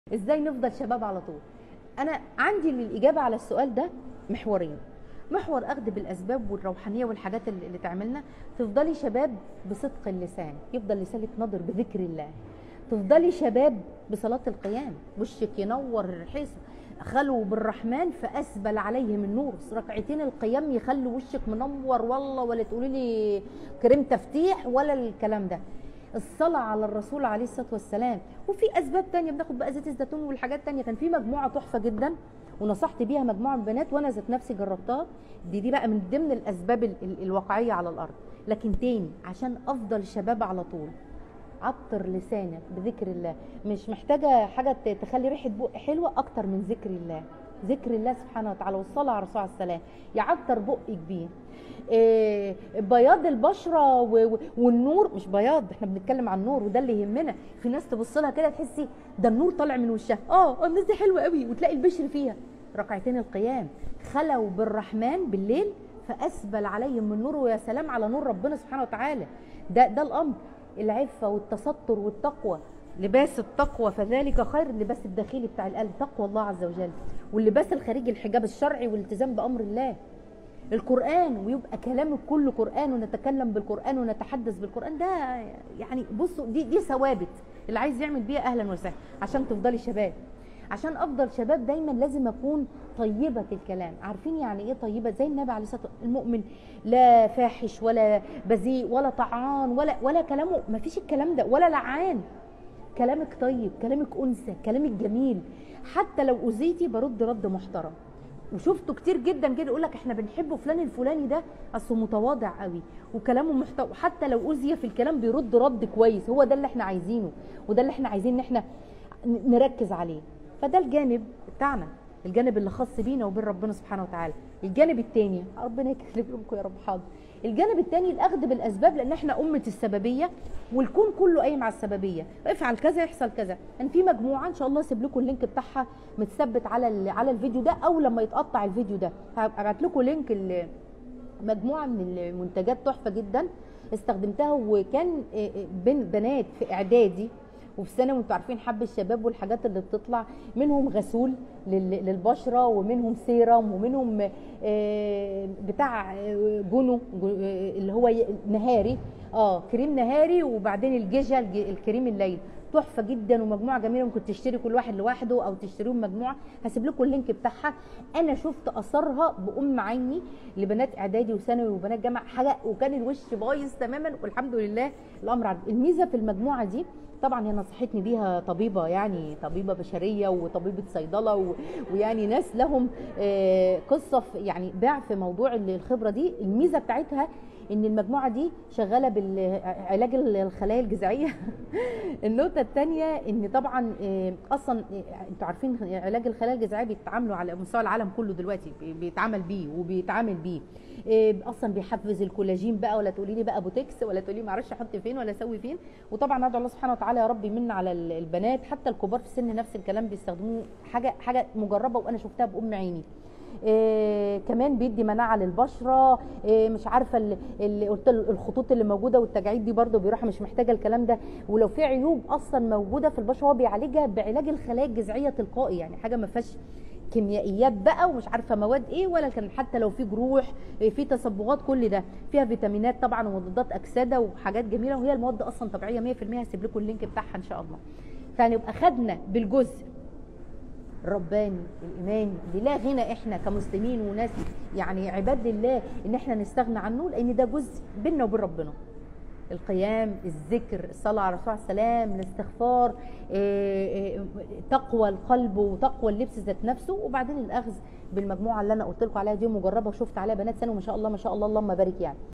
ازاي نفضل شباب على طول انا عندي للاجابه على السؤال ده محورين محور اخذ بالاسباب والروحانيه والحاجات اللي اللي تعملنا تفضلي شباب بصدق اللسان يفضل لسانك ناضر بذكر الله تفضلي شباب بصلاه القيام وشك ينور الرحيص خلوا بالرحمن فاسبل عليهم النور ركعتين القيام يخلوا وشك منور والله ولا تقولي لي كريم تفتيح ولا الكلام ده الصلاة على الرسول عليه الصلاة والسلام وفي أسباب تانية بناخد بقى زيت الزيتون والحاجات تانية كان في مجموعة تحفة جدا ونصحت بيها مجموعة من البنات وأنا ذات نفسي جربتها دي دي بقى من ضمن الأسباب ال- ال- الواقعية على الأرض لكن تاني عشان أفضل شباب على طول عطر لسانك بذكر الله مش محتاجة حاجة ت- تخلي ريحة بق حلوة أكتر من ذكر الله ذكر الله سبحانه وتعالى والصلاة على الرسول عليه السلام يعطر بقك بيه إيه بياض البشره و- و- والنور مش بياض احنا بنتكلم عن النور وده اللي يهمنا في ناس تبص لها كده تحسي ده النور طالع من وشها اه الناس دي حلوه قوي وتلاقي البشر فيها ركعتين القيام خلوا بالرحمن بالليل فاسبل عليهم من نور ويا سلام على نور ربنا سبحانه وتعالى ده ده الامر العفه والتستر والتقوى لباس التقوى فذلك خير اللباس الداخلي بتاع القلب تقوى الله عز وجل واللباس الخارجي الحجاب الشرعي والالتزام بامر الله القرآن ويبقى كلامك كله قرآن ونتكلم بالقرآن ونتحدث بالقرآن ده يعني بصوا دي دي ثوابت اللي عايز يعمل بيها أهلا وسهلا عشان تفضلي شباب عشان افضل شباب دايما لازم اكون طيبه الكلام عارفين يعني ايه طيبه زي النبي عليه الصلاه والسلام المؤمن لا فاحش ولا بذيء ولا طعان ولا ولا كلامه ما فيش الكلام ده ولا لعان كلامك طيب كلامك انثى كلامك جميل حتى لو اذيتي برد رد محترم وشفته كتير جدا جدا يقول لك احنا بنحب فلان الفلاني ده اصله متواضع قوي وكلامه محتوى حتى لو اذي في الكلام بيرد رد كويس هو ده اللي احنا عايزينه وده اللي احنا عايزين ان احنا ن- نركز عليه فده الجانب بتاعنا الجانب اللي خاص بينا وبين ربنا سبحانه وتعالى الجانب الثاني ربنا يكرم لكم يا رب حاضر الجانب الثاني الاخذ بالاسباب لان احنا امه السببيه والكون كله قايم على السببيه افعل كذا يحصل كذا ان في مجموعه ان شاء الله اسيب لكم اللينك بتاعها متثبت على ال- على الفيديو ده او لما يتقطع الفيديو ده هبعت لكم لينك ال- مجموعه من المنتجات تحفه جدا استخدمتها وكان آه، آه، بين بنات في اعدادي وفي ثانوي وانتوا عارفين حب الشباب والحاجات اللي بتطلع منهم غسول لل- للبشره ومنهم سيرم ومنهم آه، بتاع آه، جونو جو- آه، اللي هو ي- نهاري اه كريم نهاري وبعدين الجيجا الج- الكريم الليل تحفه جدا ومجموعه جميله ممكن تشتري كل واحد لوحده او تشتريهم مجموعه هسيب لكم اللينك بتاعها انا شفت اثرها بام عيني لبنات اعدادي وثانوي وبنات جامعه حاجه وكان الوش بايظ تماما والحمد لله الامر عدل. الميزه في المجموعه دي طبعا هي نصحتني بيها طبيبه يعني طبيبه بشريه وطبيبه صيدله و... ويعني ناس لهم آه، قصه في يعني باع في موضوع الخبره دي الميزه بتاعتها ان المجموعه دي شغاله بالعلاج الخلايا الجذعيه النقطه الثانيه ان طبعا آه، اصلا آه، انتوا عارفين علاج الخلايا الجذعيه بيتعاملوا على مستوى العالم كله دلوقتي بي- بيتعامل بيه وبيتعامل بيه آه، اصلا بيحفز الكولاجين بقى ولا تقولي لي بقى بوتكس ولا تقولي لي معرفش احط فين ولا اسوي فين وطبعا ادعو الله سبحانه وتعالى يا رب يمن على ال- البنات حتى الكبار في السن نفس الكلام بيستخدموه حاجه حاجه مجربه وانا شفتها بام عيني إيه كمان بيدي مناعه للبشره إيه مش عارفه اللي, اللي قلت ال- الخطوط اللي موجوده والتجاعيد دي برده بيروح مش محتاجه الكلام ده ولو في عيوب اصلا موجوده في البشره هو بيعالجها بعلاج الخلايا الجذعيه تلقائي يعني حاجه ما فيهاش كيميائيات بقى ومش عارفه مواد ايه ولا كان حتى لو في جروح إيه، في تصبغات كل ده فيها فيتامينات طبعا ومضادات اكسده وحاجات جميله وهي المواد اصلا طبيعيه 100% هسيب لكم اللينك بتاعها ان شاء الله فهنبقى خدنا بالجزء الرباني الايماني اللي لا غنى احنا كمسلمين وناس يعني عباد الله ان احنا نستغنى عنه لان ده جزء بيننا وبين ربنا القيام الذكر الصلاة على الرسول عليه السلام الاستغفار إيه، إيه، تقوى القلب وتقوى اللبس ذات نفسه وبعدين الاخذ بالمجموعه اللي انا قلت لكم عليها دي مجربه وشفت عليها بنات ثانوي ما شاء الله ما شاء الله اللهم بارك يعني